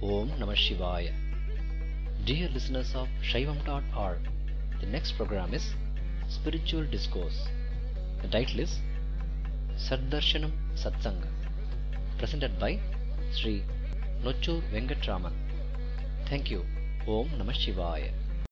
Om Namah Shivaya. Dear listeners of Shaivam.org, the next program is Spiritual Discourse. The title is Saddarshanam Satsanga, presented by Sri Nochur Venkatraman. Thank you. Om Namah Shivaya.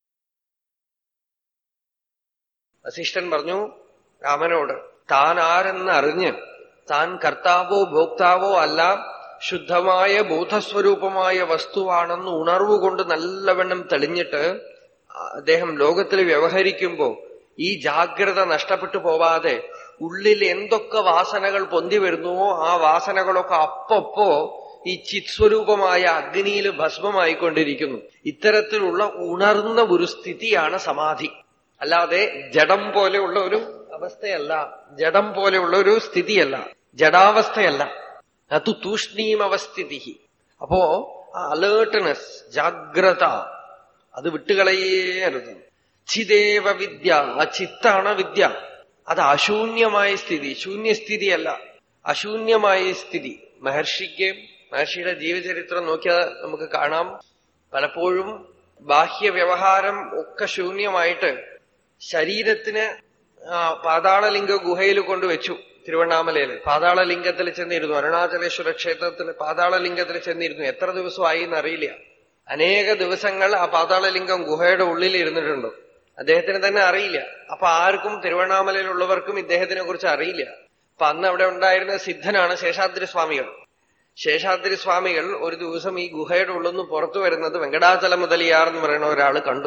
Vasishthan പറഞ്ഞു രാമനോട് താൻ ആരെന്ന് അറിഞ്ഞ് താൻ കർത്താവോ ഭോക്താവോ അല്ല ശുദ്ധമായ ബോധസ്വരൂപമായ വസ്തുവാണെന്ന് ഉണർവുകൊണ്ട് നല്ലവണ്ണം തെളിഞ്ഞിട്ട് അദ്ദേഹം ലോകത്തിൽ വ്യവഹരിക്കുമ്പോ ഈ ജാഗ്രത നഷ്ടപ്പെട്ടു പോവാതെ ഉള്ളിൽ എന്തൊക്കെ വാസനകൾ പൊന്തി വരുന്നുവോ ആ വാസനകളൊക്കെ അപ്പപ്പോ ഈ ചിത്സ്വരൂപമായ അഗ്നിയിൽ ഭസ്മമായിക്കൊണ്ടിരിക്കുന്നു ഇത്തരത്തിലുള്ള ഉണർന്ന ഒരു സ്ഥിതിയാണ് സമാധി അല്ലാതെ ജഡം പോലെയുള്ള ഒരു അവസ്ഥയല്ല ജഡം പോലെയുള്ള ഒരു സ്ഥിതിയല്ല ജഡാവസ്ഥയല്ല അത് തൂഷ്ണീം അവസ്ഥിതി അപ്പോ ആ അലേർട്ട്നെസ് ജാഗ്രത അത് വിട്ടുകളയേരുത് ചിദേവ വിദ്യ ആ ചിത്താണ് വിദ്യ അത് അശൂന്യമായ സ്ഥിതി ശൂന്യസ്ഥിതിയല്ല അശൂന്യമായ സ്ഥിതി മഹർഷിക്ക് മഹർഷിയുടെ ജീവചരിത്രം നോക്കിയാൽ നമുക്ക് കാണാം പലപ്പോഴും ബാഹ്യ വ്യവഹാരം ഒക്കെ ശൂന്യമായിട്ട് ശരീരത്തിന് പാതാളലിംഗ ഗുഹയിൽ കൊണ്ടുവച്ചു തിരുവണ്ണാമലയിൽ പാതാളലിംഗത്തിൽ ചെന്നിരുന്നു അരുണാചലേശ്വര ക്ഷേത്രത്തിൽ പാതാളലിംഗത്തിൽ ചെന്നിരുന്നു എത്ര ദിവസമായി എന്നറിയില്ല അനേക ദിവസങ്ങൾ ആ പാതാളലിംഗം ഗുഹയുടെ ഉള്ളിൽ ഇരുന്നിട്ടുണ്ട് അദ്ദേഹത്തിന് തന്നെ അറിയില്ല അപ്പൊ ആർക്കും തിരുവണ്ണാമലയിലുള്ളവർക്കും ഇദ്ദേഹത്തിനെ കുറിച്ച് അറിയില്ല അപ്പൊ അന്ന് അവിടെ ഉണ്ടായിരുന്ന സിദ്ധനാണ് ശേഷാദ്രി സ്വാമികൾ ശേഷാദ്രി സ്വാമികൾ ഒരു ദിവസം ഈ ഗുഹയുടെ ഉള്ളിൽ നിന്ന് പുറത്തു വരുന്നത് വെങ്കടാചല മുതലിയാർ എന്ന് പറയുന്ന ഒരാൾ കണ്ടു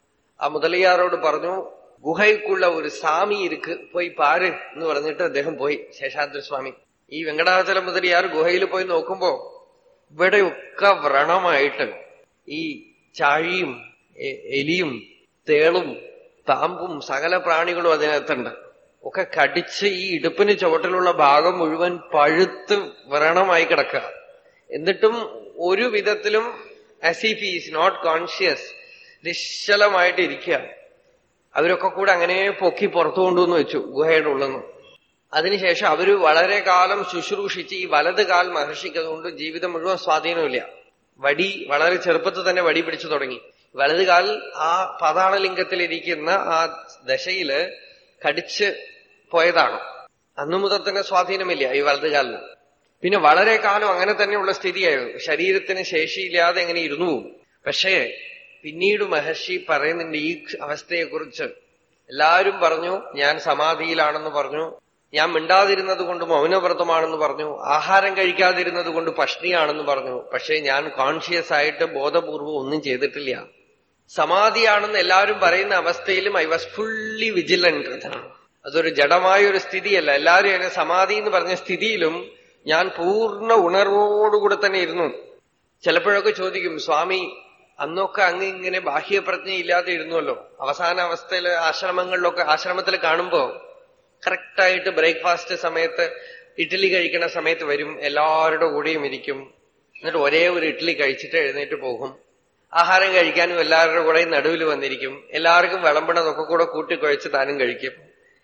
ആ മുതലിയാരോട് പറഞ്ഞു ഗുഹയ്ക്കുള്ള ഒരു സ്വാമി ഇരിക്ക് പോയി പാര് എന്ന് പറഞ്ഞിട്ട് അദ്ദേഹം പോയി ശേഷാദ്രി സ്വാമി ഈ വെങ്കടാചല മുതലിയാർ ഗുഹയിൽ പോയി നോക്കുമ്പോ ഇവിടെയൊക്കെ വ്രണമായിട്ട് ഈ ചാഴിയും എലിയും തേളും പാമ്പും സകല പ്രാണികളും അതിനകത്തുണ്ട് ഒക്കെ കടിച്ച് ഈ ഇടുപ്പിന് ചുവട്ടിലുള്ള ഭാഗം മുഴുവൻ പഴുത്ത് വ്രണമായി കിടക്കുക എന്നിട്ടും ഒരു വിധത്തിലും as if is not conscious നിശ്ചലമായിട്ട് ഇരിക്കുക അവരൊക്കെ കൂടെ അങ്ങനെ പൊക്കി പുറത്തു കൊണ്ടുവന്ന് വെച്ചു ഗുഹയുടെ ഉള്ളെന്ന് അതിനുശേഷം അവര് വളരെ കാലം ശുശ്രൂഷിച്ച് ഈ വലത് കാൽ മഹർഷിക്ക് അതുകൊണ്ട് ജീവിതം മുഴുവൻ സ്വാധീനമില്ല വടി വളരെ ചെറുപ്പത്തിൽ തന്നെ വടി പിടിച്ചു തുടങ്ങി വലത് കാൽ ആ പാതാളലിംഗത്തിലിരിക്കുന്ന ആ ദശയില് കടിച്ച് പോയതാണ് അന്നു മുതൽ തന്നെ സ്വാധീനമില്ല ഈ വലത് കാലിന് പിന്നെ വളരെ കാലം അങ്ങനെ തന്നെയുള്ള സ്ഥിതിയായിരുന്നു ശരീരത്തിന് ശേഷിയില്ലാതെ എങ്ങനെ ഇരുന്നു പോകും പക്ഷേ പിന്നീട് മഹർഷി പറയുന്നുണ്ട് ഈ അവസ്ഥയെക്കുറിച്ച് എല്ലാവരും പറഞ്ഞു ഞാൻ സമാധിയിലാണെന്ന് പറഞ്ഞു ഞാൻ മിണ്ടാതിരുന്നത് കൊണ്ട് മൗനവ്രതമാണെന്ന് പറഞ്ഞു ആഹാരം കഴിക്കാതിരുന്നത് കൊണ്ട് പഷ്ണിയാണെന്ന് പറഞ്ഞു പക്ഷേ ഞാൻ കോൺഷ്യസ് ആയിട്ട് ബോധപൂർവം ഒന്നും ചെയ്തിട്ടില്ല സമാധിയാണെന്ന് എല്ലാവരും പറയുന്ന അവസ്ഥയിലും ഐ വാസ് ഫുള്ളി വിജിലന്റ് അതൊരു ജഡമായ ഒരു സ്ഥിതിയല്ല എല്ലാവരും എന്നെ സമാധി എന്ന് പറഞ്ഞ സ്ഥിതിയിലും ഞാൻ പൂർണ്ണ ഉണർവോടുകൂടെ തന്നെ ഇരുന്നു ചിലപ്പോഴൊക്കെ ചോദിക്കും സ്വാമി അന്നൊക്കെ അങ്ങ് ഇങ്ങനെ ബാഹ്യപ്രജ്ഞ ഇല്ലാതെ ഇരുന്നുവല്ലോ അവസാന അവസ്ഥയില് ആശ്രമങ്ങളിലൊക്കെ ആശ്രമത്തിൽ കാണുമ്പോ കറക്റ്റായിട്ട് ബ്രേക്ക്ഫാസ്റ്റ് സമയത്ത് ഇഡ്ഡലി കഴിക്കുന്ന സമയത്ത് വരും എല്ലാവരുടെ കൂടെയും ഇരിക്കും എന്നിട്ട് ഒരേ ഒരു ഇഡ്ഡലി കഴിച്ചിട്ട് എഴുന്നേറ്റ് പോകും ആഹാരം കഴിക്കാനും എല്ലാവരുടെ കൂടെയും നടുവിൽ വന്നിരിക്കും എല്ലാവർക്കും വിളമ്പണതൊക്കെ കൂടെ കൂട്ടിക്കുഴച്ച് താനും കഴിക്കും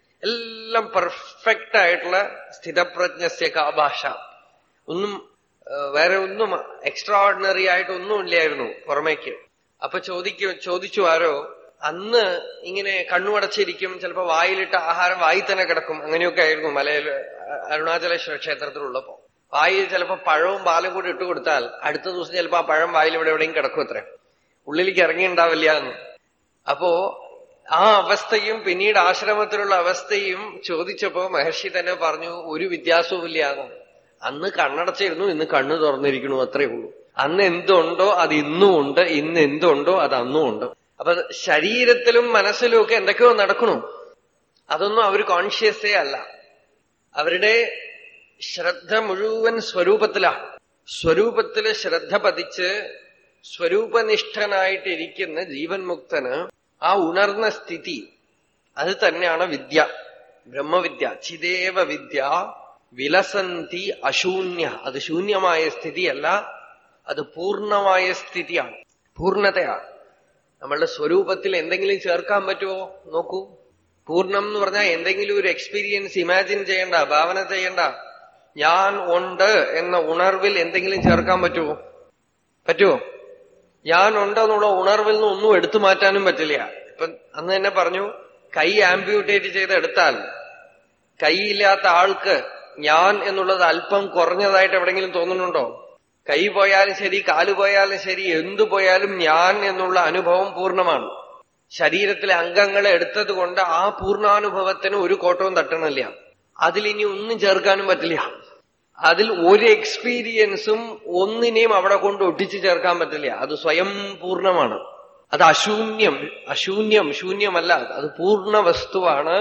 എല്ലാം പെർഫെക്റ്റ് ആയിട്ടുള്ള സ്ഥിതപ്രജ്ഞസ്യ കാഭാഷ ഒന്നും വേറെ ഒന്നും എക്സ്ട്രാ ഓർഡിനറി ആയിട്ട് ഒന്നും ഇല്ലായിരുന്നു പുറമേക്ക് അപ്പൊ ചോദിക്കും ചോദിച്ചു ആരോ അന്ന് ഇങ്ങനെ കണ്ണുമടച്ചിരിക്കും ചിലപ്പോ വായിലിട്ട ആഹാരം വായി തന്നെ കിടക്കും അങ്ങനെയൊക്കെ ആയിരുന്നു മലയിൽ അരുണാചലേശ്വര ക്ഷേത്രത്തിലുള്ളപ്പോ വായിൽ ചിലപ്പോ പഴവും പാലും കൂടി ഇട്ട് കൊടുത്താൽ അടുത്ത ദിവസം ചിലപ്പോ ആ പഴം വായിൽ ഇവിടെ എവിടെയും കിടക്കും അത്രേ ഉള്ളിലേക്ക് ഇറങ്ങിയുണ്ടാവില്ല എന്ന് അപ്പോ ആ അവസ്ഥയും പിന്നീട് ആശ്രമത്തിലുള്ള അവസ്ഥയും ചോദിച്ചപ്പോ മഹർഷി തന്നെ പറഞ്ഞു ഒരു വ്യത്യാസവും ഇല്ലാന്ന് അന്ന് കണ്ണടച്ചിരുന്നു ഇന്ന് കണ്ണു തുറന്നിരിക്കണു അത്രേ ഉള്ളൂ അന്ന് എന്തുണ്ടോ അത് ഇന്നും ഉണ്ട് ഇന്ന് എന്തുണ്ടോ അത് അന്നും ഉണ്ട് അപ്പൊ ശരീരത്തിലും മനസ്സിലും ഒക്കെ എന്തൊക്കെയോ നടക്കണു അതൊന്നും അവർ കോൺഷ്യസേ അല്ല അവരുടെ ശ്രദ്ധ മുഴുവൻ സ്വരൂപത്തിലാണ് സ്വരൂപത്തില് ശ്രദ്ധ പതിച്ച് സ്വരൂപനിഷ്ഠനായിട്ടിരിക്കുന്ന ജീവൻ മുക്തന് ആ ഉണർന്ന സ്ഥിതി അത് തന്നെയാണ് വിദ്യ ബ്രഹ്മവിദ്യ ചിദേവ വിദ്യ വിലസന്തി അശൂന്യ അത് ശൂന്യമായ സ്ഥിതിയല്ല അത് പൂർണ്ണമായ സ്ഥിതിയാണ് പൂർണ്ണതയാണ് നമ്മളുടെ സ്വരൂപത്തിൽ എന്തെങ്കിലും ചേർക്കാൻ പറ്റുമോ നോക്കൂ പൂർണ്ണം എന്ന് പറഞ്ഞാൽ എന്തെങ്കിലും ഒരു എക്സ്പീരിയൻസ് ഇമാജിൻ ചെയ്യണ്ട ഭാവന ചെയ്യണ്ട ഞാൻ ഉണ്ട് എന്ന ഉണർവിൽ എന്തെങ്കിലും ചേർക്കാൻ പറ്റുമോ പറ്റുമോ ഞാൻ ഉണ്ടെന്നുള്ള ഉണർവിൽ നിന്ന് ഒന്നും എടുത്തു മാറ്റാനും പറ്റില്ല ഇപ്പൊ അന്ന് തന്നെ പറഞ്ഞു കൈ ആംബ്യൂട്ടേറ്റ് ചെയ്ത് എടുത്താൽ കൈയില്ലാത്ത ആൾക്ക് ഞാൻ എന്നുള്ളത് അല്പം കുറഞ്ഞതായിട്ട് എവിടെങ്കിലും തോന്നുന്നുണ്ടോ കൈ പോയാലും ശരി കാല് പോയാലും ശരി എന്തു പോയാലും ഞാൻ എന്നുള്ള അനുഭവം പൂർണ്ണമാണ് ശരീരത്തിലെ അംഗങ്ങളെ എടുത്തത് കൊണ്ട് ആ പൂർണ്ണാനുഭവത്തിന് ഒരു കോട്ടവും തട്ടണില്ല അതിലിനി ഒന്നും ചേർക്കാനും പറ്റില്ല അതിൽ ഒരു എക്സ്പീരിയൻസും ഒന്നിനെയും അവിടെ കൊണ്ട് ഒട്ടിച്ചു ചേർക്കാൻ പറ്റില്ല അത് സ്വയം പൂർണ്ണമാണ് അത് അശൂന്യം അശൂന്യം ശൂന്യമല്ല അത് പൂർണ്ണ വസ്തുവാണ്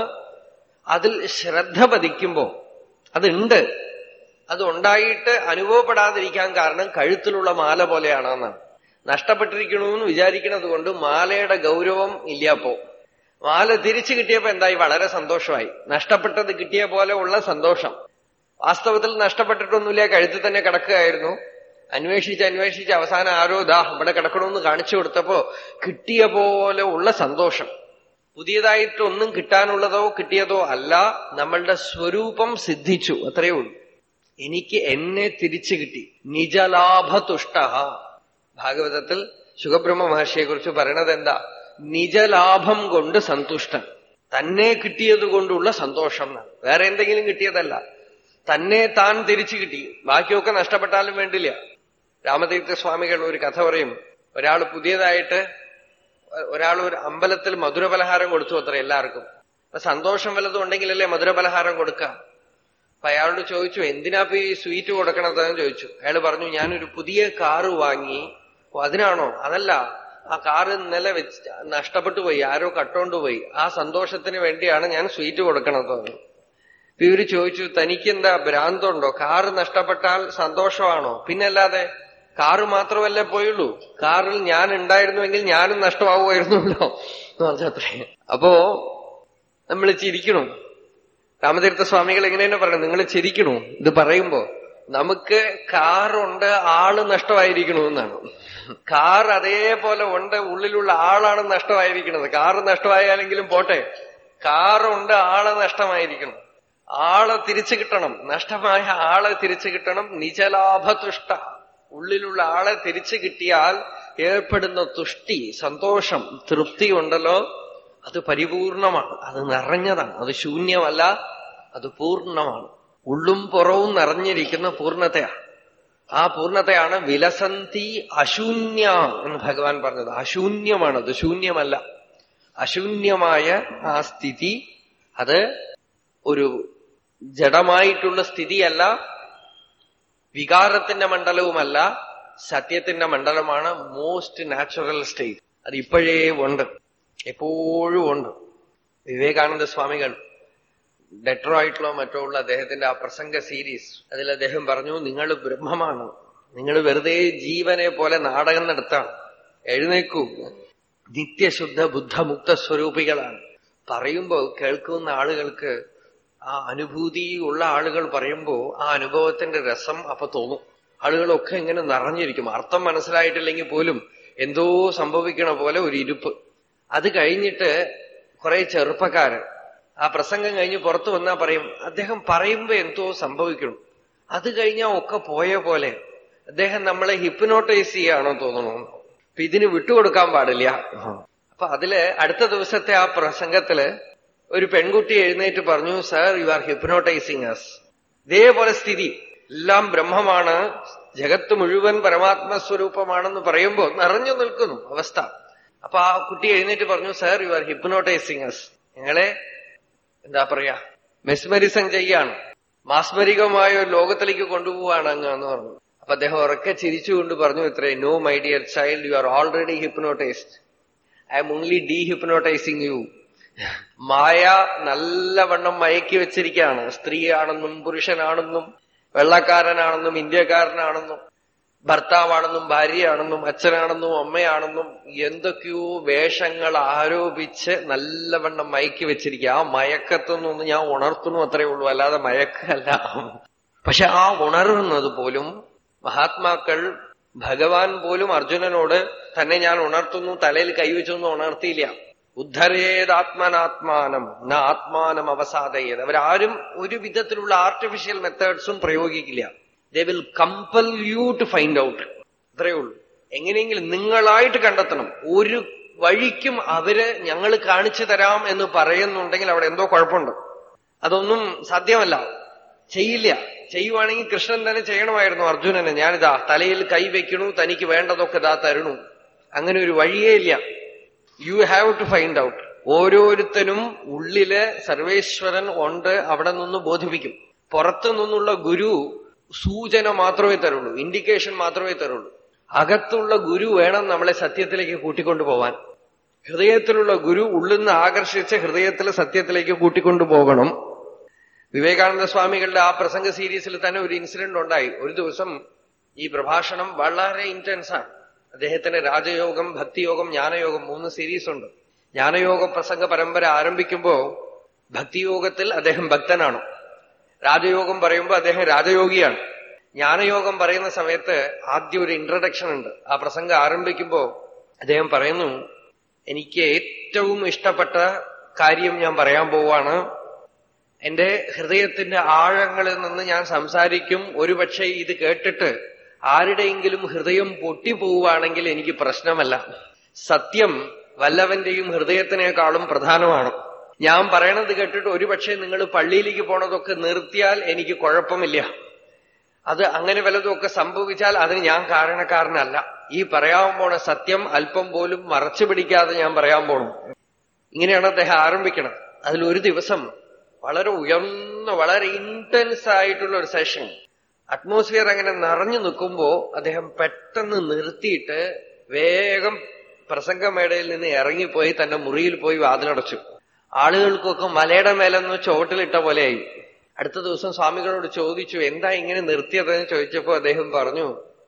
അതിൽ ശ്രദ്ധ പതിക്കുമ്പോ അതുണ്ട് അത് ഉണ്ടായിട്ട് അനുഭവപ്പെടാതിരിക്കാൻ കാരണം കഴുത്തിലുള്ള മാല പോലെയാണെന്നാണ് നഷ്ടപ്പെട്ടിരിക്കണമെന്ന് വിചാരിക്കുന്നത് കൊണ്ട് മാലയുടെ ഗൗരവം ഇല്ല അപ്പോ മാല തിരിച്ചു കിട്ടിയപ്പോ എന്തായി വളരെ സന്തോഷമായി നഷ്ടപ്പെട്ടത് കിട്ടിയ പോലെ ഉള്ള സന്തോഷം വാസ്തവത്തിൽ നഷ്ടപ്പെട്ടിട്ടൊന്നുമില്ല കഴുത്തിൽ തന്നെ കിടക്കുകയായിരുന്നു അന്വേഷിച്ച് അന്വേഷിച്ച് അവസാനം ആരോ ദാ ഇവിടെ കിടക്കണമെന്ന് കാണിച്ചു കൊടുത്തപ്പോ കിട്ടിയ പോലെ ഉള്ള സന്തോഷം പുതിയതായിട്ടൊന്നും കിട്ടാനുള്ളതോ കിട്ടിയതോ അല്ല നമ്മളുടെ സ്വരൂപം സിദ്ധിച്ചു അത്രയേ ഉള്ളൂ എനിക്ക് എന്നെ തിരിച്ചു കിട്ടി നിജലാഭതുഷ്ട ഭാഗവതത്തിൽ സുഖബ്രഹ്മ മഹർഷിയെ കുറിച്ച് പറയണത് എന്താ നിജലാഭം കൊണ്ട് സന്തുഷ്ടൻ തന്നെ കിട്ടിയത് കൊണ്ടുള്ള സന്തോഷം എന്നാണ് വേറെ എന്തെങ്കിലും കിട്ടിയതല്ല തന്നെ താൻ തിരിച്ചു കിട്ടി ബാക്കിയൊക്കെ നഷ്ടപ്പെട്ടാലും വേണ്ടില്ല രാമതീർത്ഥ സ്വാമികൾ ഒരു കഥ പറയും ഒരാൾ പുതിയതായിട്ട് ഒരാൾ ഒരു അമ്പലത്തിൽ മധുരപലഹാരം കൊടുത്തു അത്ര എല്ലാവർക്കും അപ്പൊ സന്തോഷം വല്ലതും ഉണ്ടെങ്കിലല്ലേ മധുരപലഹാരം കൊടുക്കാം അപ്പൊ അയാളോട് ചോദിച്ചു എന്തിനാ ഇപ്പൊ ഈ സ്വീറ്റ് കൊടുക്കണതെന്ന് ചോദിച്ചു അയാൾ പറഞ്ഞു ഞാനൊരു പുതിയ കാറ് വാങ്ങി ഓ അതിനാണോ അതല്ല ആ കാറ് ഇന്നലെ വെച്ച് നഷ്ടപ്പെട്ടു പോയി ആരോ കട്ടോണ്ട് പോയി ആ സന്തോഷത്തിന് വേണ്ടിയാണ് ഞാൻ സ്വീറ്റ് കൊടുക്കണത് ഇപ്പൊ ഇവര് ചോദിച്ചു തനിക്കെന്താ ഭ്രാന്തുണ്ടോ കാറ് നഷ്ടപ്പെട്ടാൽ സന്തോഷമാണോ പിന്നല്ലാതെ കാറ് മാത്രമല്ലേ പോയുള്ളൂ കാറിൽ ഞാൻ ഉണ്ടായിരുന്നുവെങ്കിൽ ഞാനും നഷ്ടമാവുമായിരുന്നല്ലോ എന്ന് പറഞ്ഞത്രേ അപ്പോ നമ്മൾ ചിരിക്കണം രാമതീർത്ഥ സ്വാമികൾ എങ്ങനെ തന്നെ പറയണം നിങ്ങൾ ചിരിക്കണു ഇത് പറയുമ്പോ നമുക്ക് കാറുണ്ട് ആള് നഷ്ടമായിരിക്കണമെന്നാണ് കാർ അതേപോലെ ഉണ്ട് ഉള്ളിലുള്ള ആളാണ് നഷ്ടമായിരിക്കുന്നത് കാറ് നഷ്ടമായാലെങ്കിലും പോട്ടെ കാറുണ്ട് ആള് നഷ്ടമായിരിക്കണം ആളെ തിരിച്ചു കിട്ടണം നഷ്ടമായ ആളെ തിരിച്ചു കിട്ടണം നിജലാഭതുഷ്ട ഉള്ളിലുള്ള ആളെ തിരിച്ചു കിട്ടിയാൽ ഏർപ്പെടുന്ന തുഷ്ടി സന്തോഷം തൃപ്തി ഉണ്ടല്ലോ അത് പരിപൂർണമാണ് അത് നിറഞ്ഞതാണ് അത് ശൂന്യമല്ല അത് പൂർണ്ണമാണ് ഉള്ളും പുറവും നിറഞ്ഞിരിക്കുന്ന പൂർണ്ണതയാണ് ആ പൂർണ്ണതയാണ് വിലസന്തി അശൂന്യ എന്ന് ഭഗവാൻ പറഞ്ഞത് അശൂന്യമാണത് ശൂന്യമല്ല അശൂന്യമായ ആ സ്ഥിതി അത് ഒരു ജഡമായിട്ടുള്ള സ്ഥിതിയല്ല വികാരത്തിന്റെ മണ്ഡലവുമല്ല സത്യത്തിന്റെ മണ്ഡലമാണ് മോസ്റ്റ് നാച്ചുറൽ സ്റ്റേറ്റ് അത് ഇപ്പോഴേ ഉണ്ട് എപ്പോഴും ഉണ്ട് വിവേകാനന്ദ സ്വാമികൾ ഡെട്രോയിട്ടിലോ മറ്റോ ഉള്ള അദ്ദേഹത്തിന്റെ ആ പ്രസംഗ സീരീസ് അതിൽ അദ്ദേഹം പറഞ്ഞു നിങ്ങൾ ബ്രഹ്മമാണ് നിങ്ങൾ വെറുതെ ജീവനെ പോലെ നാടകം നടത്താണ് എഴുന്നേക്കൂ നിത്യശുദ്ധ ബുദ്ധമുക്ത സ്വരൂപികളാണ് പറയുമ്പോൾ കേൾക്കുന്ന ആളുകൾക്ക് ആ അനുഭൂതി ഉള്ള ആളുകൾ പറയുമ്പോൾ ആ അനുഭവത്തിന്റെ രസം അപ്പൊ തോന്നും ആളുകളൊക്കെ ഇങ്ങനെ നിറഞ്ഞിരിക്കും അർത്ഥം മനസ്സിലായിട്ടില്ലെങ്കിൽ പോലും എന്തോ സംഭവിക്കണ പോലെ ഒരു ഇരുപ്പ് അത് കഴിഞ്ഞിട്ട് കുറെ ചെറുപ്പക്കാരൻ ആ പ്രസംഗം കഴിഞ്ഞ് പുറത്തു വന്നാ പറയും അദ്ദേഹം പറയുമ്പോ എന്തോ സംഭവിക്കണം അത് കഴിഞ്ഞാൽ ഒക്കെ പോയ പോലെ അദ്ദേഹം നമ്മളെ ഹിപ്നോട്ടൈസ് ചെയ്യാണോ തോന്നണു അപ്പൊ ഇതിന് വിട്ടുകൊടുക്കാൻ പാടില്ല അപ്പൊ അതില് അടുത്ത ദിവസത്തെ ആ പ്രസംഗത്തില് ഒരു പെൺകുട്ടി എഴുന്നേറ്റ് പറഞ്ഞു sir you are hypnotising us ഇതേപോലെ സ്ഥിതി എല്ലാം ബ്രഹ്മമാണ് ജഗത്ത് മുഴുവൻ പരമാത്മസ്വരൂപമാണെന്ന് പറയുമ്പോ നിറഞ്ഞു നിൽക്കുന്നു അവസ്ഥ അപ്പൊ ആ കുട്ടി എഴുന്നേറ്റ് പറഞ്ഞു sir you are hypnotising us ഞങ്ങളെ എന്താ പറയാ മെസ്മരിസം ചെയ്യാണ് മാസ്മരികമായ ഒരു ലോകത്തിലേക്ക് കൊണ്ടുപോവാണ് അങ്ങ് എന്ന് പറഞ്ഞു അപ്പൊ അദ്ദേഹം ഉറക്കെ ചിരിച്ചുകൊണ്ട് പറഞ്ഞു ഇത്രേ no my dear child you are already hypnotised I am only dehypnotising you മായ നല്ലവണ്ണം മയക്കി വെച്ചിരിക്കുകയാണ് സ്ത്രീയാണെന്നും പുരുഷനാണെന്നും വെള്ളക്കാരനാണെന്നും ഇന്ത്യക്കാരനാണെന്നും ഭർത്താവാണെന്നും ഭാര്യയാണെന്നും അച്ഛനാണെന്നും അമ്മയാണെന്നും എന്തൊക്കെയോ വേഷങ്ങൾ ആരോപിച്ച് നല്ലവണ്ണം മയക്കി വെച്ചിരിക്കുക ആ മയക്കത്തൊന്നും ഞാൻ ഉണർത്തുന്നു അത്രേ ഉള്ളൂ അല്ലാതെ മയക്കല്ല പക്ഷെ ആ ഉണർന്നത് പോലും മഹാത്മാക്കൾ ഭഗവാൻ പോലും അർജുനനോട് തന്നെ ഞാൻ ഉണർത്തുന്നു തലയിൽ കൈവച്ചൊന്നും ഉണർത്തിയില്ല ഉദ്ധരേതാത്മനാത്മാനം ന ആത്മാനം അവസാദയത് അവരാരും ഒരു വിധത്തിലുള്ള ആർട്ടിഫിഷ്യൽ മെത്തേഡ്സും പ്രയോഗിക്കില്ല they will compel you to find out അത്രയേ ഉള്ളൂ എങ്ങനെയെങ്കിലും നിങ്ങളായിട്ട് കണ്ടെത്തണം ഒരു വഴിക്കും അവര് ഞങ്ങൾ കാണിച്ചു തരാം എന്ന് പറയുന്നുണ്ടെങ്കിൽ അവിടെ എന്തോ കുഴപ്പമുണ്ട് അതൊന്നും സാധ്യമല്ല ചെയ്യില്ല ചെയ്യുവാണെങ്കിൽ കൃഷ്ണൻ തന്നെ ചെയ്യണമായിരുന്നു അർജുനന് ഞാനിതാ തലയിൽ കൈ വെക്കണു തനിക്ക് വേണ്ടതൊക്കെ ഇതാ തരണു അങ്ങനെ ഒരു വഴിയേ ഇല്ല you have to find out ഓരോരുത്തരും ഉള്ളില് സർവേശ്വരൻ ഉണ്ട് അവിടെ നിന്ന് ബോധിപ്പിക്കും പുറത്തു നിന്നുള്ള ഗുരു സൂചന മാത്രമേ തരുള്ളൂ ഇൻഡിക്കേഷൻ മാത്രമേ തരുള്ളൂ അകത്തുള്ള ഗുരു വേണം നമ്മളെ സത്യത്തിലേക്ക് കൂട്ടിക്കൊണ്ടു പോവാൻ ഹൃദയത്തിലുള്ള ഗുരു ഉള്ളിൽ നിന്ന് ആകർഷിച്ച് ഹൃദയത്തിൽ സത്യത്തിലേക്ക് കൂട്ടിക്കൊണ്ടു പോകണം വിവേകാനന്ദ സ്വാമികളുടെ ആ പ്രസംഗ സീരീസിൽ തന്നെ ഒരു ഇൻസിഡന്റ് ഉണ്ടായി ഒരു ദിവസം ഈ പ്രഭാഷണം വളരെ ഇന്റൻസ് ആണ് അദ്ദേഹത്തിന് രാജയോഗം ഭക്തിയോഗം ജ്ഞാനയോഗം മൂന്ന് സീരീസ് ഉണ്ട് ജ്ഞാനയോഗ പ്രസംഗ പരമ്പര ആരംഭിക്കുമ്പോ ഭക്തിയോഗത്തിൽ അദ്ദേഹം ഭക്തനാണ് രാജയോഗം പറയുമ്പോൾ അദ്ദേഹം രാജയോഗിയാണ് ജ്ഞാനയോഗം പറയുന്ന സമയത്ത് ആദ്യം ഒരു ഇൻട്രഡക്ഷൻ ഉണ്ട് ആ പ്രസംഗം ആരംഭിക്കുമ്പോ അദ്ദേഹം പറയുന്നു എനിക്ക് ഏറ്റവും ഇഷ്ടപ്പെട്ട കാര്യം ഞാൻ പറയാൻ പോവാണ് എന്റെ ഹൃദയത്തിന്റെ ആഴങ്ങളിൽ നിന്ന് ഞാൻ സംസാരിക്കും ഒരുപക്ഷെ ഇത് കേട്ടിട്ട് ആരുടെയെങ്കിലും ഹൃദയം പൊട്ടിപ്പോവുകയാണെങ്കിൽ എനിക്ക് പ്രശ്നമല്ല സത്യം വല്ലവന്റെയും ഹൃദയത്തിനേക്കാളും പ്രധാനമാണ് ഞാൻ പറയണത് കേട്ടിട്ട് ഒരുപക്ഷെ നിങ്ങൾ പള്ളിയിലേക്ക് പോണതൊക്കെ നിർത്തിയാൽ എനിക്ക് കുഴപ്പമില്ല അത് അങ്ങനെ വല്ലതുമൊക്കെ സംഭവിച്ചാൽ അതിന് ഞാൻ കാരണക്കാരനല്ല ഈ പറയാൻ പോണ സത്യം അല്പം പോലും മറച്ചു പിടിക്കാതെ ഞാൻ പറയാൻ പോണു ഇങ്ങനെയാണ് അദ്ദേഹം ആരംഭിക്കണം അതിലൊരു ദിവസം വളരെ ഉയർന്ന വളരെ ഇന്റൻസ് ആയിട്ടുള്ള ഒരു സെഷൻ അറ്റ്മോസ്ഫിയർ അങ്ങനെ നിറഞ്ഞു നിൽക്കുമ്പോ അദ്ദേഹം പെട്ടെന്ന് നിർത്തിയിട്ട് വേഗം പ്രസംഗമേടയിൽ നിന്ന് ഇറങ്ങിപ്പോയി തന്റെ മുറിയിൽ പോയി വാതിലടച്ചു ആളുകൾക്കൊക്കെ മലയുടെ മേലെന്ന് ചുവട്ടിലിട്ട പോലെയായി അടുത്ത ദിവസം സ്വാമികളോട് ചോദിച്ചു എന്താ ഇങ്ങനെ നിർത്തിയതെന്ന് ചോദിച്ചപ്പോ അദ്ദേഹം പറഞ്ഞു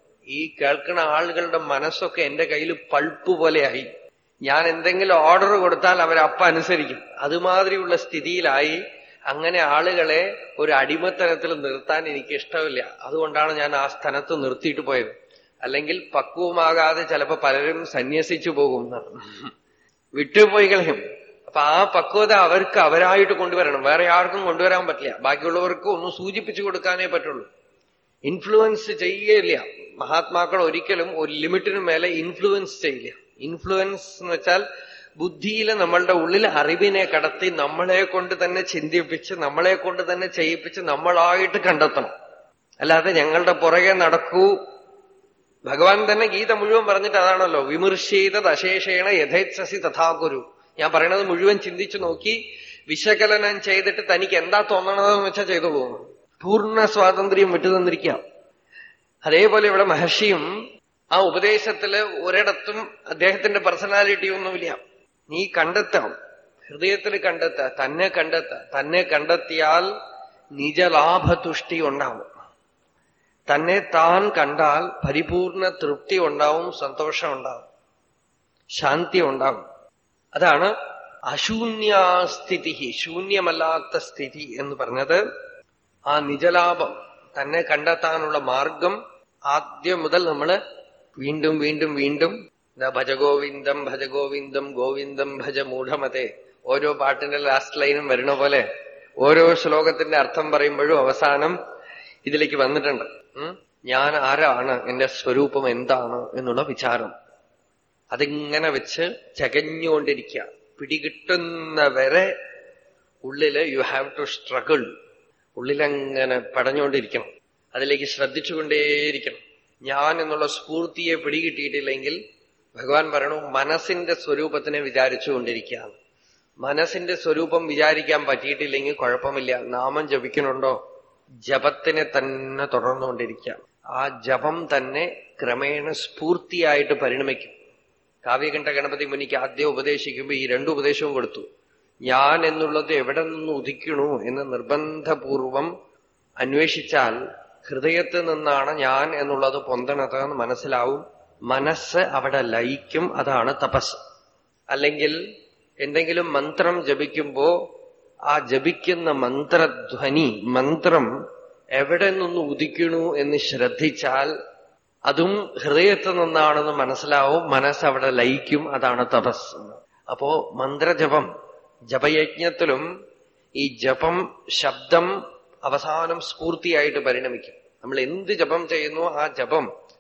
ഈ കേൾക്കുന്ന ആളുകളുടെ മനസ്സൊക്കെ എന്റെ കയ്യിൽ പൾപ്പ് പോലെയായി ഞാൻ എന്തെങ്കിലും ഓർഡർ കൊടുത്താൽ അവരപ്പ അനുസരിക്കും അതുമാതിരിയുള്ള സ്ഥിതിയിലായി അങ്ങനെ ആളുകളെ ഒരു അടിമത്തനത്തിൽ നിർത്താൻ എനിക്ക് ഇഷ്ടമില്ല അതുകൊണ്ടാണ് ഞാൻ ആ സ്ഥാനത്ത് നിർത്തിയിട്ട് പോയത് അല്ലെങ്കിൽ പക്വമാകാതെ ചിലപ്പോ പലരും സന്യസിച്ചു പോകും വിട്ടുപോയി കളയും അപ്പൊ ആ പക്വത അവർക്ക് അവരായിട്ട് കൊണ്ടുവരണം വേറെ ആർക്കും കൊണ്ടുവരാൻ പറ്റില്ല ബാക്കിയുള്ളവർക്ക് ഒന്ന് സൂചിപ്പിച്ചു കൊടുക്കാനേ പറ്റുള്ളൂ ഇൻഫ്ലുവൻസ് ചെയ്യില്ല മഹാത്മാക്കൾ ഒരിക്കലും ഒരു ലിമിറ്റിന് മേലെ ഇൻഫ്ലുവൻസ് ചെയ്യില്ല ഇൻഫ്ലുവൻസ് എന്ന് വെച്ചാൽ ബുദ്ധിയിൽ നമ്മളുടെ ഉള്ളിൽ അറിവിനെ കടത്തി നമ്മളെ കൊണ്ട് തന്നെ ചിന്തിപ്പിച്ച് നമ്മളെ കൊണ്ട് തന്നെ ചെയ്യിപ്പിച്ച് നമ്മളായിട്ട് കണ്ടെത്തണം അല്ലാതെ ഞങ്ങളുടെ പുറകെ നടക്കൂ ഭഗവാൻ തന്നെ ഗീത മുഴുവൻ പറഞ്ഞിട്ട് അതാണല്ലോ വിമർശീത അശേഷേണ യഥേച്ഛസി തഥാകുരു ഞാൻ പറയണത് മുഴുവൻ ചിന്തിച്ചു നോക്കി വിശകലനം ചെയ്തിട്ട് തനിക്ക് എന്താ തോന്നണതെന്ന് വെച്ചാൽ ചെയ്തോളൂ പൂർണ്ണ സ്വാതന്ത്ര്യം വിട്ടുതന്നിരിക്കാം അതേപോലെ ഇവിടെ മഹർഷിയും ആ ഉപദേശത്തില് ഒരിടത്തും അദ്ദേഹത്തിന്റെ പേഴ്സണാലിറ്റി ഒന്നുമില്ല നീ കണ്ടെത്താം ഹൃദയത്തിൽ കണ്ടെത്ത തന്നെ കണ്ടെത്ത തന്നെ കണ്ടെത്തിയാൽ നിജലാഭതുഷ്ടി ഉണ്ടാവും തന്നെ താൻ കണ്ടാൽ പരിപൂർണ തൃപ്തി ഉണ്ടാവും സന്തോഷം ഉണ്ടാവും ശാന്തി ഉണ്ടാവും അതാണ് അശൂന്യാസ്ഥിതി ശൂന്യമല്ലാത്ത സ്ഥിതി എന്ന് പറഞ്ഞത് ആ നിജലാഭം തന്നെ കണ്ടെത്താനുള്ള മാർഗം ആദ്യം മുതൽ നമ്മള് വീണ്ടും വീണ്ടും വീണ്ടും ഭജഗോവിന്ദം ഭജഗോവിന്ദം ഗോവിന്ദം ഭജ മൂഢമതേ ഓരോ പാട്ടിന്റെ ലാസ്റ്റ് ലൈനും വരുന്ന പോലെ ഓരോ ശ്ലോകത്തിന്റെ അർത്ഥം പറയുമ്പോഴും അവസാനം ഇതിലേക്ക് വന്നിട്ടുണ്ട് ഞാൻ ആരാണ് എന്റെ സ്വരൂപം എന്താണ് എന്നുള്ള വിചാരം അതിങ്ങനെ വെച്ച് ചകഞ്ഞുകൊണ്ടിരിക്കുക പിടികിട്ടുന്നവരെ ഉള്ളില് യു ഹാവ് ടു സ്ട്രഗിൾ ഉള്ളിലങ്ങനെ പടഞ്ഞുകൊണ്ടിരിക്കണം അതിലേക്ക് ശ്രദ്ധിച്ചുകൊണ്ടേയിരിക്കണം ഞാൻ എന്നുള്ള സ്ഫൂർത്തിയെ പിടികിട്ടിയിട്ടില്ലെങ്കിൽ ഭഗവാൻ പറയണു മനസ്സിന്റെ സ്വരൂപത്തിനെ വിചാരിച്ചുകൊണ്ടിരിക്കുകയാണ് മനസ്സിന്റെ സ്വരൂപം വിചാരിക്കാൻ പറ്റിയിട്ടില്ലെങ്കിൽ കുഴപ്പമില്ല നാമം ജപിക്കണുണ്ടോ ജപത്തിനെ തന്നെ തുടർന്നുകൊണ്ടിരിക്കുക ആ ജപം തന്നെ ക്രമേണ സ്ഫൂർത്തിയായിട്ട് പരിണമിക്കും കാവ്യകണ്ഠ ഗണപതി മുനിക്ക് ആദ്യം ഉപദേശിക്കുമ്പോൾ ഈ രണ്ടു ഉപദേശവും കൊടുത്തു ഞാൻ എന്നുള്ളത് എവിടെ നിന്ന് ഉദിക്കണു എന്ന് നിർബന്ധപൂർവം അന്വേഷിച്ചാൽ ഹൃദയത്തിൽ നിന്നാണ് ഞാൻ എന്നുള്ളത് പൊന്തണത് എന്ന് മനസ്സിലാവും മനസ്സ് അവിടെ ലയിക്കും അതാണ് തപസ് അല്ലെങ്കിൽ എന്തെങ്കിലും മന്ത്രം ജപിക്കുമ്പോ ആ ജപിക്കുന്ന മന്ത്രധ്വനി മന്ത്രം എവിടെ നിന്ന് ഉദിക്കണു എന്ന് ശ്രദ്ധിച്ചാൽ അതും ഹൃദയത്തിൽ നിന്നാണെന്ന് മനസ്സിലാവും മനസ്സ് അവിടെ ലയിക്കും അതാണ് തപസ് അപ്പോ മന്ത്രജപം ജപയജ്ഞത്തിലും ഈ ജപം ശബ്ദം അവസാനം സ്ഫൂർത്തിയായിട്ട് പരിണമിക്കും നമ്മൾ എന്ത് ജപം ചെയ്യുന്നു ആ ജപം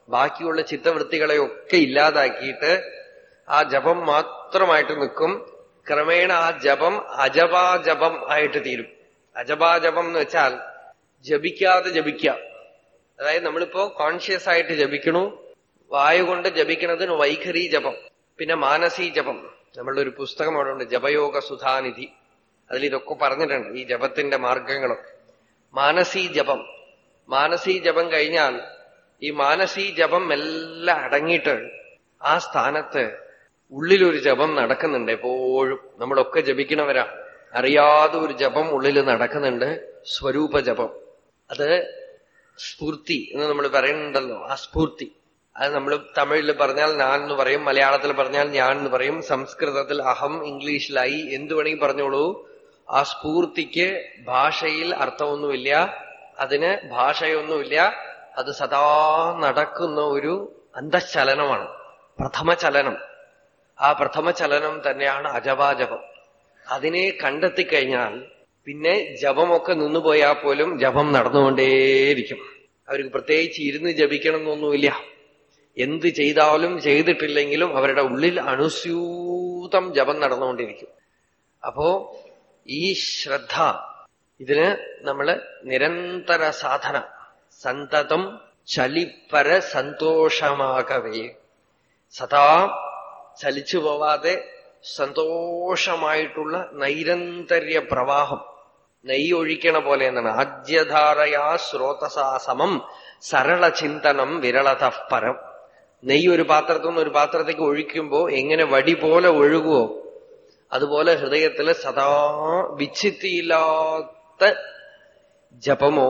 ബാക്കിയുള്ള ചിത്തവൃത്തികളെയൊക്കെ ഇല്ലാതാക്കിയിട്ട് ആ ജപം മാത്രമായിട്ട് നിൽക്കും ക്രമേണ ആ ജപം അജപാജപം ആയിട്ട് തീരും അജപാജപം എന്ന് വെച്ചാൽ ജപിക്കാതെ ജപിക്കുക അതായത് നമ്മളിപ്പോ കോൺഷ്യസ് ആയിട്ട് ജപിക്കണു വായു കൊണ്ട് ജപിക്കണതിന് വൈഖരി ജപം പിന്നെ മാനസീ ജപം നമ്മളുടെ ഒരു പുസ്തകം അവിടെ ഉണ്ട് ജപയോഗ സുധാനിധി അതിൽ ഇതൊക്കെ പറഞ്ഞിട്ടുണ്ട് ഈ ജപത്തിന്റെ മാർഗങ്ങളൊക്കെ മാനസീ ജപം മാനസീ ജപം കഴിഞ്ഞാൽ ഈ മാനസീ ജപം എല്ലാം അടങ്ങിയിട്ട് ആ സ്ഥാനത്ത് ഉള്ളിലൊരു ജപം നടക്കുന്നുണ്ട് എപ്പോഴും നമ്മളൊക്കെ ജപിക്കണവരാ അറിയാതെ ഒരു ജപം ഉള്ളിൽ നടക്കുന്നുണ്ട് സ്വരൂപ ജപം അത് സ്ഫൂർത്തി എന്ന് നമ്മൾ പറയുന്നുണ്ടല്ലോ ആ സ്ഫൂർത്തി അത് നമ്മൾ തമിഴിൽ പറഞ്ഞാൽ ഞാൻ എന്ന് പറയും മലയാളത്തിൽ പറഞ്ഞാൽ ഞാൻ എന്ന് പറയും സംസ്കൃതത്തിൽ അഹം ഇംഗ്ലീഷിലായി എന്തു വേണമെങ്കിൽ പറഞ്ഞോളൂ ആ സ്ഫൂർത്തിക്ക് ഭാഷയിൽ അർത്ഥമൊന്നുമില്ല അതിന് ഭാഷയൊന്നുമില്ല അത് സദാ നടക്കുന്ന ഒരു അന്തശ്ചലനമാണ് പ്രഥമ ചലനം ആ പ്രഥമ ചലനം തന്നെയാണ് അജപാജപം അതിനെ കണ്ടെത്തിക്കഴിഞ്ഞാൽ പിന്നെ ജപമൊക്കെ നിന്നുപോയാൽ പോലും ജപം നടന്നുകൊണ്ടേയിരിക്കും അവർക്ക് പ്രത്യേകിച്ച് ഇരുന്ന് ജപിക്കണം എന്നൊന്നുമില്ല എന്ത് ചെയ്താലും ചെയ്തിട്ടില്ലെങ്കിലും അവരുടെ ഉള്ളിൽ അനുസ്യൂതം ജപം നടന്നുകൊണ്ടിരിക്കും അപ്പോ ഈ ശ്രദ്ധ ഇതിന് നമ്മള് നിരന്തര സാധന സന്തതം ചലിപ്പര സന്തോഷമാകവേ സദാ ചലിച്ചു പോവാതെ സന്തോഷമായിട്ടുള്ള നൈരന്തര്യ പ്രവാഹം നെയ്യ് ഒഴിക്കണ പോലെ എന്നാണ് ആദ്യധാരയാ സ്രോതസാ സമം സരള ചിന്തനം വിരളത പരം നെയ്യ് ഒരു പാത്രത്തിൽ നിന്ന് ഒരു പാത്രത്തേക്ക് ഒഴിക്കുമ്പോ എങ്ങനെ വടി പോലെ ഒഴുകുവോ അതുപോലെ ഹൃദയത്തില് സദാ വിച്ഛിത്തിയില്ലാത്ത ജപമോ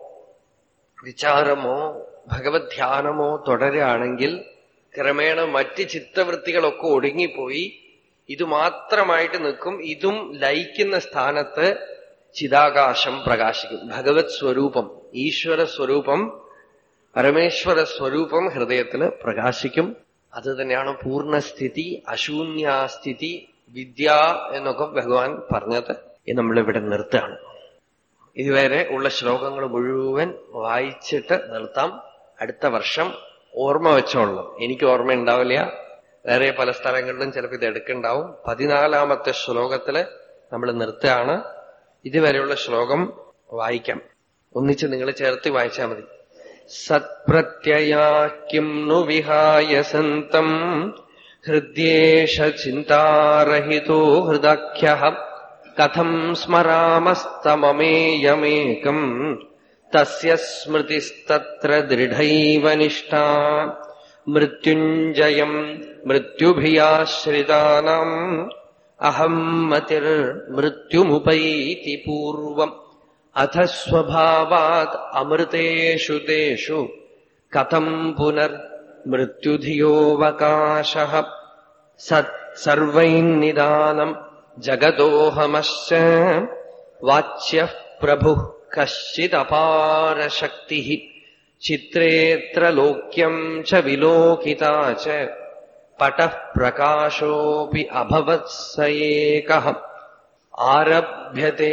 വിചാരമോ ഭഗവത് ധ്യാനമോ തുടരുകയാണെങ്കിൽ ക്രമേണ മറ്റ് ചിത്തവൃത്തികളൊക്കെ ഒടുങ്ങിപ്പോയി ഇത് മാത്രമായിട്ട് നിൽക്കും ഇതും ലയിക്കുന്ന സ്ഥാനത്ത് ചിതാകാശം പ്രകാശിക്കും ഭഗവത് സ്വരൂപം ഈശ്വര സ്വരൂപം പരമേശ്വര സ്വരൂപം ഹൃദയത്തിന് പ്രകാശിക്കും അത് തന്നെയാണ് പൂർണ്ണസ്ഥിതി അശൂന്യാസ്ഥിതി വിദ്യ എന്നൊക്കെ ഭഗവാൻ പറഞ്ഞത് നമ്മളിവിടെ നിർത്തുകയാണ് ഇതുവരെ ഉള്ള ശ്ലോകങ്ങൾ മുഴുവൻ വായിച്ചിട്ട് നിർത്താം അടുത്ത വർഷം ഓർമ്മ വെച്ചോളണം എനിക്ക് ഓർമ്മ ഉണ്ടാവില്ല വേറെ പല സ്ഥലങ്ങളിലും ചിലപ്പോൾ ഇത് എടുക്കുന്നുണ്ടാവും പതിനാലാമത്തെ ശ്ലോകത്തില് നമ്മൾ നിർത്തുകയാണ് ഇതുവരെയുള്ള ശ്ലോകം വായിക്കാം ഒന്നിച്ച് നിങ്ങൾ ചേർത്ത് വായിച്ചാൽ മതി സത്പ്രത്യയാ കിം നു വിഹായ സന്തം ഹൃദ്യേഷ ചിന്താരഹിതോ ഹൃദാഖ്യ കഥം സ്മരാമസ്തമമേയമേകം തസ്യ സ്മൃതിസ്തത്ര ദൃഢൈവ നിഷ്ഠാ മൃത്യുഞ്ജയം മൃത്യുഭിയാശ്രിതാനാം അഹം മതിർമൃത്യുമുപൈതി പൂർവം അഥ സ്വഭാവാത് അമൃതേഷു തേഷു കഥം പുനർ മൃത്യുധിയോവകാശ സത് സർവൈന്നിദാനം ജഗദോഹമശ്ച വാച്യ പ്രഭു കശ്ചിദപാരശക്തി ചിത്രേത്ര ലോക്യം ച വിലോകിതാ ച പടഃ പ്രകാശോപി അഭവത് സ ഏകഃ ആരഭ്യത്തെ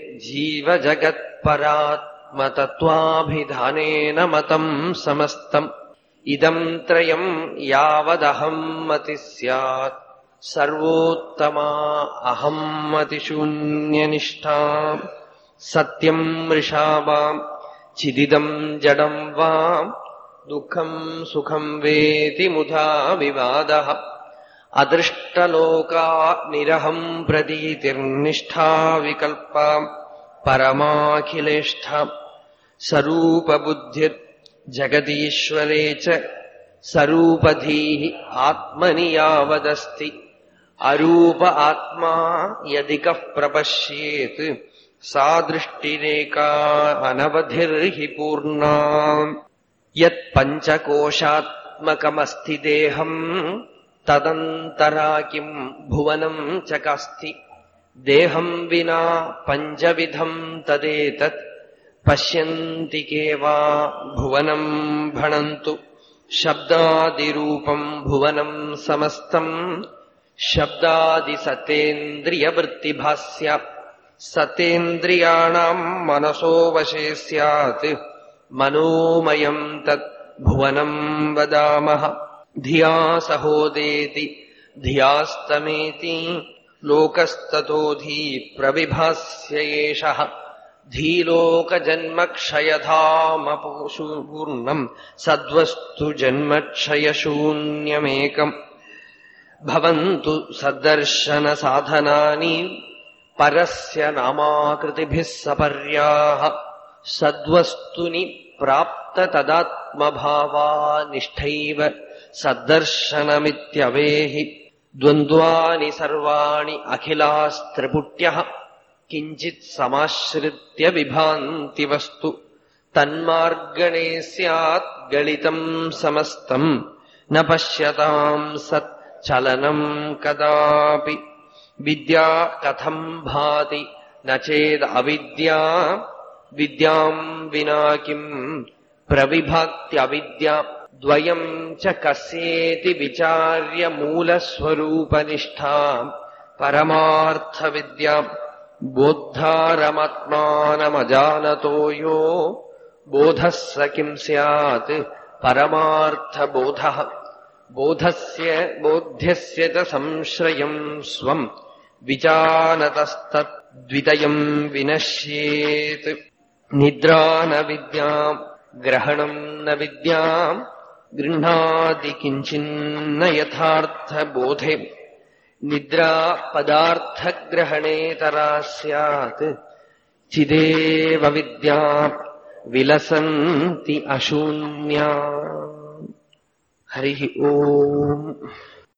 ജീവജഗത്പരാത്മതത്വാഭിധാനേന മതം സമസ്തം ഇതം ത്രയം യാവദഹം മതി സ്യാത് സർവോത്തമാ അഹം മതിശൂന്യനിഷ്ഠാ സത്യം മൃഷാവാം ചിദിദം ജഡം വാം ദുഃഖം സുഖം വേതി മുധാ വിവാദ അദൃഷ്ടലോകാ നിരഹം പ്രതീതിർനിഷ്ഠാ വികൽപ്പാം പരമാഖിലേഷ്ഠ സ്വരൂപബുദ്ധിർ ജഗദീശ്വരേ ച സ്വരൂപധീ ആത്മനി യാവദസ്തി അരൂപ ആത്മാ യദിക പ്രപശ്യേത് സാ ദൃഷ്ടിരേകാ അനവധിർഹി പൂർണ്ണ യത് പഞ്ചകോശാത്മകമസ്തി ദേഹം തദന്തരാ കിം ഭുവനം ചകാസ്തി ദേഹം വിനാ പഞ്ചവിധം തദേതത് പശ്യന്തി കേവാ ഭുവനം ഭണന്തു ശബ്ദാദിരൂപം ഭുവനം സമസ്തം ശബ്ദാദിസത്തേന്ദ്രിയവൃത്തിഭാസ്യ സത്തേന്ദ്രിയാണാം മനസോ വശേ സ്യാത് മനോമയം തത് भुवनम् वदामः धिया सहोदेति धियास्तमेति लोकस्ततोऽधी प्रविभास्य एषः धीलोकजन्मक्षयधामपूर्णम् सद्वस्तु जन्मक्षयशून्यमेकम् भवन्तु सद्दर्शनसाधनानि परस्य नामाकृतिभिः सपर्याः सद्वस्तुनि प्राप्ततदात्मभावा निष्ठैव सद्दर्शनमित्यवेहि द्वन्द्वानि सर्वाणि अखिलास्त्रिपुट्यः किञ्चित् समाश्रित्य विभान्ति वस्तु तन्मार्गणे स्यात् गलितम् समस्तम् न पश्यताम् सत् चलनम् कदापि विद्या कथम् भाति न चेदविद्या विद्याम् विना किम् प्रविभात्यविद्या द्वयम् च कस्येति विचार्य मूलस्वरूपनिष्ठा परमार्थविद्या बोद्धारमात्मानमजानतो यो बोधः स किम् स्यात् परमार्थबोधः बोधस्य बोध्यस्य च संश्रयम् स्वम् विजानतस्तद्विदयम् विनश्येत् निद्रा न विद्याम् ग्रहणम् न विद्याम् गृह्णाति किञ्चिन्न यथार्थबोधे निद्रा पदार्थग्रहणेतरा स्यात् चिदेव विद्या विलसन्ति अशून्या हरिः ओम्